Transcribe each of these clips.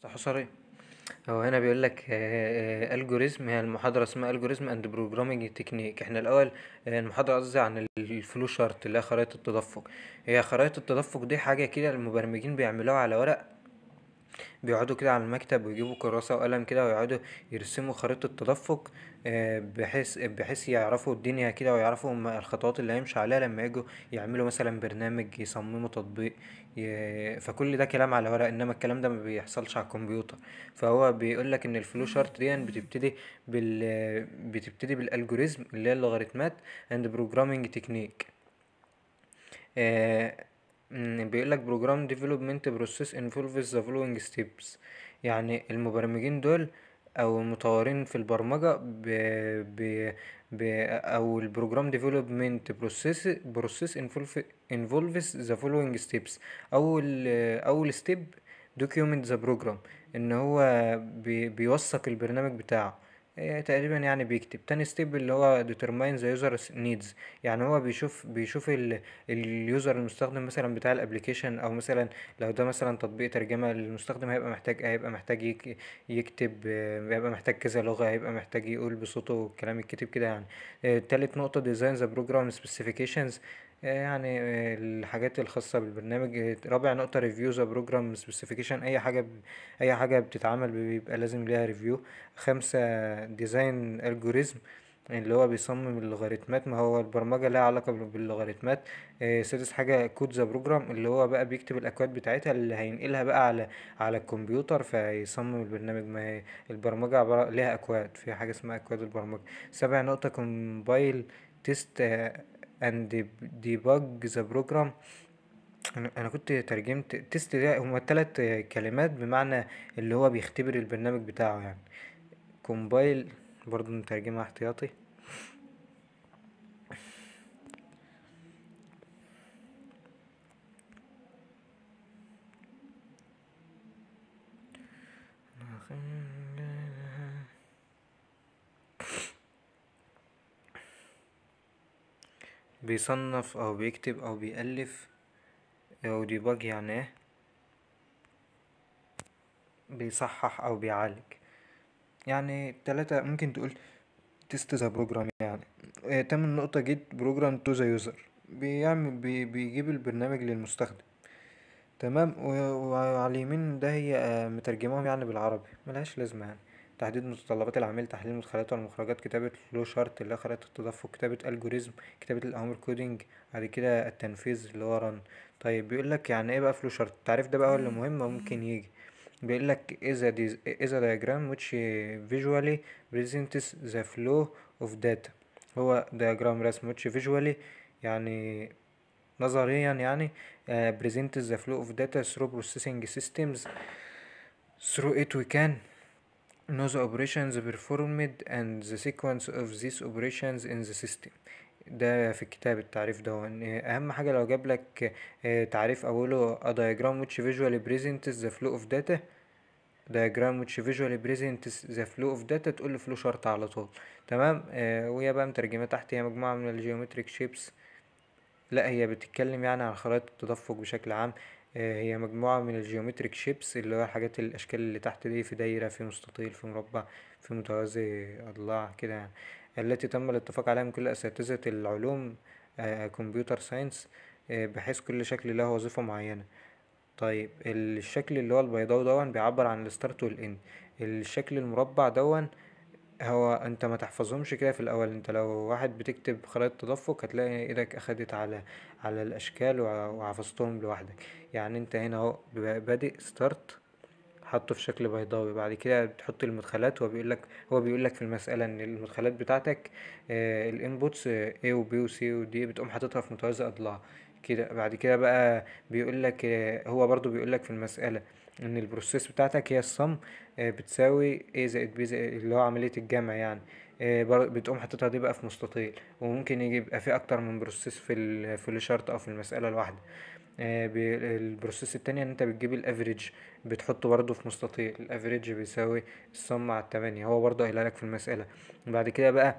حصري هو هنا بيقول لك الجوريزم هي المحاضرة اسمها الجوريزم اند بروجرامينج تكنيك احنا الأول المحاضرة قصدي عن الفلو شارت اللي هي خرائط التدفق هي خرائط التدفق دي حاجة كده المبرمجين بيعملوها على ورق بيقعدوا كده على المكتب ويجيبوا كراسة وقلم كده ويقعدوا يرسموا خريطة تدفق بحيث بحيث يعرفوا الدنيا كده ويعرفوا الخطوات اللي هيمشوا عليها لما يجوا يعملوا مثلا برنامج يصمموا تطبيق فكل ده كلام على ورق انما الكلام ده مبيحصلش على الكمبيوتر فهو بيقولك ان الفلو شارت دي بتبتدي بال بتبتدي بالالجوريزم اللي هي اللوغاريتمات اند بروجرامينج تكنيك بيقولك program development process involves the following steps يعني المبرمجين دول أو المطورين في البرمجة ب ب ب أو ال program development process process involves the following steps أول أول step document the program إن هو بي بيوثق البرنامج بتاعه تقريبا يعني بيكتب تاني ستيب اللي هو determine the user needs يعني هو بيشوف بيشوف ال اليوزر المستخدم مثلا بتاع الابليكيشن او مثلا لو ده مثلا تطبيق ترجمة المستخدم هيبقى محتاج هيبقى محتاج يك يكتب هيبقى محتاج كذا لغة هيبقى محتاج يقول بصوته الكلام يتكتب كده يعني تالت نقطة design the program specifications يعني الحاجات الخاصة بالبرنامج رابع نقطة review the program specification أي حاجة أي حاجة بتتعمل بيبقى لازم ليها review خمسة design algorithm اللي هو بيصمم اللوغاريتمات ما هو البرمجة لها علاقة باللوغاريتمات سادس حاجة كود ذا بروجرام اللي هو بقى بيكتب الأكواد بتاعتها اللي هينقلها بقى على على الكمبيوتر فيصمم البرنامج ما هي البرمجة عبارة ليها أكواد في حاجة اسمها أكواد البرمجة سابع نقطة compile test and debug the program انا كنت ترجمت تيست ده هما تلات كلمات بمعنى اللي هو بيختبر البرنامج بتاعه يعني كومبايل برضو نترجمها احتياطي بيصنف او بيكتب او بيألف او ديباج يعني ايه بيصحح او بيعالج يعني تلاتة ممكن تقول تيست ذا بروجرام يعني تامن نقطة جيت بروجرام تو ذا يوزر بيعمل بي بيجيب البرنامج للمستخدم تمام وعلى اليمين ده هي مترجماهم يعني بالعربي ملهاش لازمة يعني تحديد متطلبات العميل تحليل المدخلات والمخرجات كتابة فلو شارت اللي هي خريطة التدفق كتابة الجوريزم كتابة الأوامر كودينج بعد كده التنفيذ اللي هو رن طيب بيقولك يعني ايه بقى فلو شارت التعريف ده بقى هو اللي مهم وممكن يجي بيقولك is a, is a diagram which visually presents the flow of data هو diagram رسم which visually يعني نظريا يعني uh, presents the flow of data through processing systems through it we can know the operations performed and the sequence of these operations in the system ده في الكتاب التعريف ده اهم حاجة لو جابلك تعريف اوله a diagram which visually presents the flow of data diagram which visually presents the flow of data تقول flow chart على طول تمام آه وهي بقى مترجمة تحت هي مجموعة من الجيومتريك شيبس لا هي بتتكلم يعني عن خرائط التدفق بشكل عام آه هي مجموعة من الجيومتريك شيبس اللي هو الحاجات الأشكال اللي تحت دي في دايرة في مستطيل في مربع في متوازي أضلاع كده يعني التي تم الاتفاق عليها من كل أساتذة العلوم آه كمبيوتر ساينس بحيث كل شكل له وظيفة معينة طيب الشكل اللي هو البيضاوي دون بيعبر عن الستارت والاند الشكل المربع دون هو انت ما تحفظهمش كده في الاول انت لو واحد بتكتب خرائط تدفق هتلاقي ايدك اخدت على على الاشكال وحفظتهم لوحدك يعني انت هنا اهو بادئ ستارت حطه في شكل بيضاوي بعد كده بتحط المدخلات هو بيقول لك هو بيقول لك في المسألة ان المدخلات بتاعتك آه الانبوتس A و B و C و D بتقوم حاططها في متوازي اضلاع كده بعد كده بقى بيقول لك هو برضو بيقول لك في المسألة ان البروسيس بتاعتك هي الصم بتساوي A زائد B زائد اللي هو عملية الجمع يعني بتقوم حاططها دي بقى في مستطيل وممكن يجي يبقى في اكتر من بروسيس في الفلو شارت او في المسألة الواحدة البروسيس التانية ان انت بتجيب الافريج بتحطه برضو في مستطيل الافريج بيساوي الصم على التمانية هو برضو قايلها لك في المسألة بعد كده بقى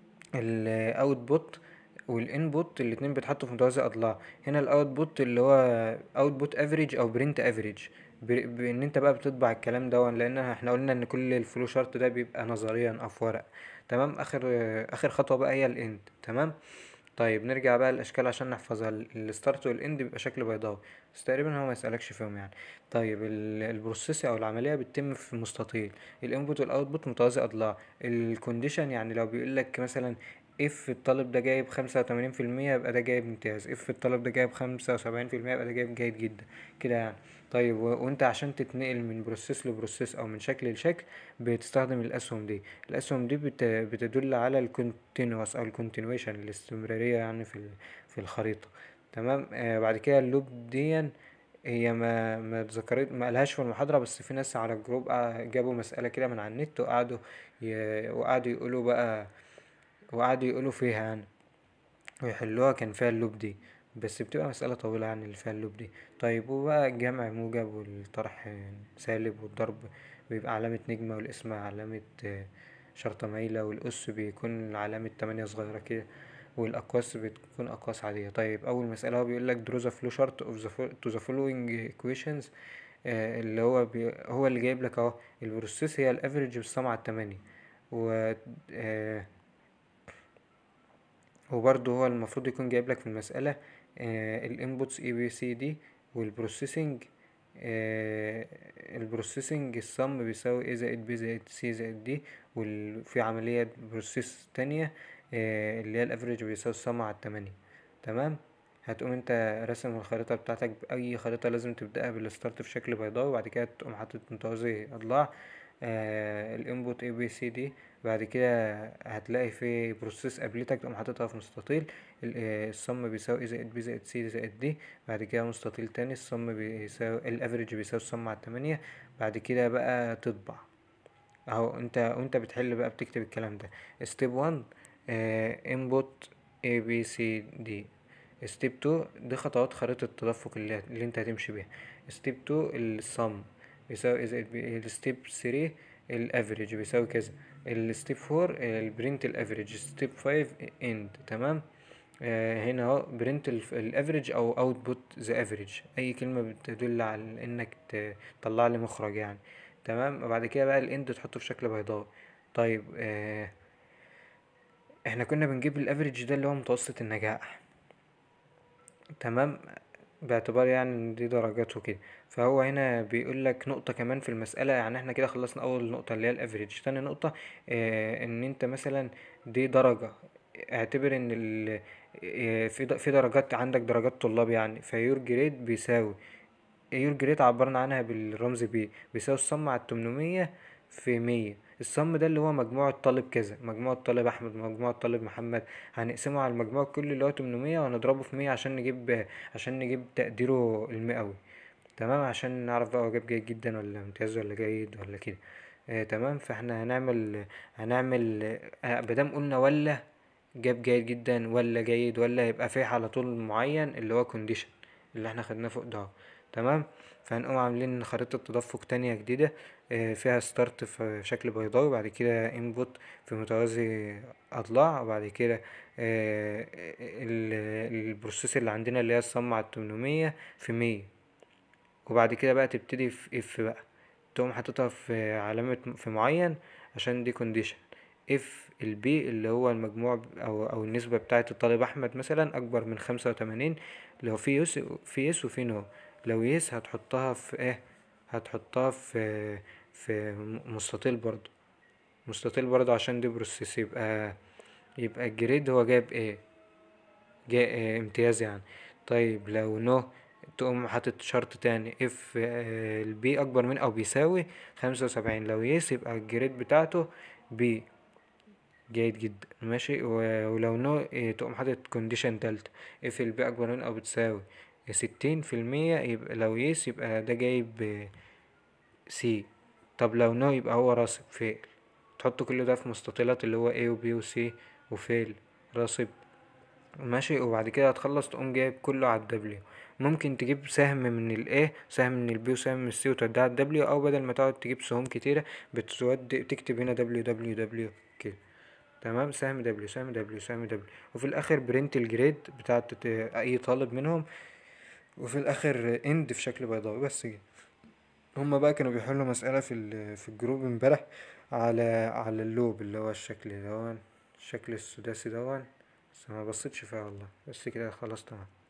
الاوتبوت والانبوت الاتنين بيتحطوا في متوازي اضلاع هنا الاوتبوت اللي هو اوتبوت افريج او برنت افريج ب- بان انت بقى بتطبع الكلام ده لان احنا قلنا ان كل الفلو شارت ده بيبقى نظريا او في ورق تمام اخر اخر خطوه بقى هي الاند تمام طيب نرجع بقى للاشكال عشان نحفظها الستارت والاند بيبقى شكل بيضاوي بس تقريبا هو ما يسالكش فيهم يعني طيب البروسيس او العمليه بتتم في مستطيل الانبوت والاوتبوت متوازي اضلاع الكونديشن يعني لو بيقول لك مثلا اف الطالب ده جايب خمسة وتمانين في المية يبقى ده جايب امتياز اف الطالب ده جايب خمسة وسبعين في المية يبقى ده جايب جيد جدا كده يعني طيب وانت عشان تتنقل من بروسيس لبروسيس او من شكل لشكل بتستخدم الاسهم دي الاسهم دي بت بتدل على الكونتينوس او الكونتينويشن الاستمرارية يعني في في الخريطة تمام آه بعد كده اللوب دي هي ما ما اتذكرت ما قالهاش في المحاضرة بس في ناس على الجروب جابوا مسألة كده من على النت وقعدوا ي... وقعدوا يقولوا بقى وقعدوا يقولوا فيها يعني ويحلوها كان فيها اللوب دي بس بتبقى مسألة طويلة يعني اللي فيها اللوب دي طيب وبقى الجمع موجب والطرح سالب والضرب بيبقى علامة نجمة والقسمة علامة شرطة مايلة والأس بيكون علامة تمانية صغيرة كده والأقواس بتكون أقواس عادية طيب أول مسألة هو بيقولك draw the flow chart of the to the following equations آه اللي هو بي هو اللي جايب لك اهو البروسيس هي الافريج بالسم على التمانية و آه وبرضه هو المفروض يكون جايب لك في المسألة الانبوتس اي بي سي دي والبروسيسنج البروسيسنج الصم بيساوي ايه زائد بي زائد سي زائد دي وفي عملية بروسيس تانية اللي هي الافريج بيساوي الصم على التمانية تمام هتقوم انت راسم الخريطة بتاعتك بأي خريطة لازم تبدأها بالستارت في شكل بيضاوي وبعد كده تقوم حاطط متوازي أضلاع الانبوت اي بي سي دي بعد كده هتلاقي في بروسيس قابلتك تقوم حاططها في مستطيل الصم بيساوي اي زائد بي زائد سي زائد دي بعد كده مستطيل تاني الصم بيساوي الافريج بيساوي الصم على التمانية بعد كده بقى تطبع اهو انت وانت بتحل بقى بتكتب الكلام ده ستيب 1 انبوت اي بي سي دي ستيب 2 دي خطوات خريطة التدفق اللي, اللي انت هتمشي بيها ستيب 2 الصم بيساوي اي زائد بي الستيب 3 الافريج بيساوي كذا الستيب 4 البرنت الافريج ستيب 5 اند تمام آه هنا اهو برنت الافريج او اوتبوت ذا افريج اي كلمه بتدل على انك تطلع لي مخرج يعني تمام وبعد كده بقى الاند تحطه في شكل بيضاوي طيب آه احنا كنا بنجيب الافريج ده اللي هو متوسط النجاح تمام باعتبار يعني ان دي درجات وكده فهو هنا بيقول لك نقطة كمان في المسألة يعني احنا كده خلصنا أول نقطة اللي هي الافريج تاني نقطة اه ان انت مثلا دي درجة اعتبر ان ال في في درجات عندك درجات طلاب يعني فيور جريد بيساوي يور جريد عبرنا عنها بالرمز بي بيساوي الصم على التمنمية في مية الصم ده اللي هو مجموع الطالب كذا مجموع الطالب احمد مجموع الطالب محمد هنقسمه على المجموع كله اللي هو تمنمية وهنضربه في مية عشان نجيب عشان نجيب تقديره المئوي تمام عشان نعرف بقى هو جاب جيد جدا ولا امتياز ولا جيد ولا كده آه تمام فاحنا هنعمل هنعمل آه مادام قلنا ولا جاب جيد جدا ولا جيد ولا يبقى فيه على طول معين اللي هو كونديشن اللي احنا خدناه فوق ده تمام فهنقوم عاملين خريطة تدفق تانية جديدة فيها ستارت في شكل بيضاوي بعد كده انبوت في متوازي اضلاع وبعد كده البروسيس اللي عندنا اللي هي الصم على التمنمية في مية وبعد كده بقى تبتدي في اف بقى تقوم حاططها في علامة في معين عشان دي كونديشن اف البي اللي هو المجموع او او النسبة بتاعة الطالب احمد مثلا اكبر من خمسة وتمانين لو في يس في يس وفي نو لو يس هتحطها في ايه هتحطها في في مستطيل برضو مستطيل برضو عشان دي بروسيس يبقى يبقى الجريد هو جايب ايه جاي إيه امتياز يعني طيب لو نو تقوم حاطط شرط تاني اف البي اكبر من او بيساوي خمسة وسبعين لو يس يبقى الجريد بتاعته بي جيد جدا ماشي ولو نو تقوم حاطط كونديشن تالتة اف البي اكبر من او بتساوي ستين في المية يبقى لو يس يبقى ده جايب سي طب لو نو يبقى هو راسب فيل تحط كل ده في مستطيلات اللي هو A و B و C وفيل راسب ماشي وبعد كده هتخلص تقوم جايب كله على الدبليو ممكن تجيب سهم من ال A سهم من ال B وسهم من ال C وتوديها على الدبليو أو بدل ما تقعد تجيب سهوم كتيرة بتود تكتب هنا دبليو دبليو دبليو كده تمام سهم دبليو سهم دبليو سهم دبليو وفي الآخر برنت الجريد بتاعت أي طالب منهم وفي الآخر اند في شكل بيضاوي بس كده هما بقى كانوا بيحلوا مسألة في ال- في الجروب امبارح على على اللوب اللي هو الشكل دون الشكل السداسي دون بس ما بصيتش فيها والله بس كده خلاص تمام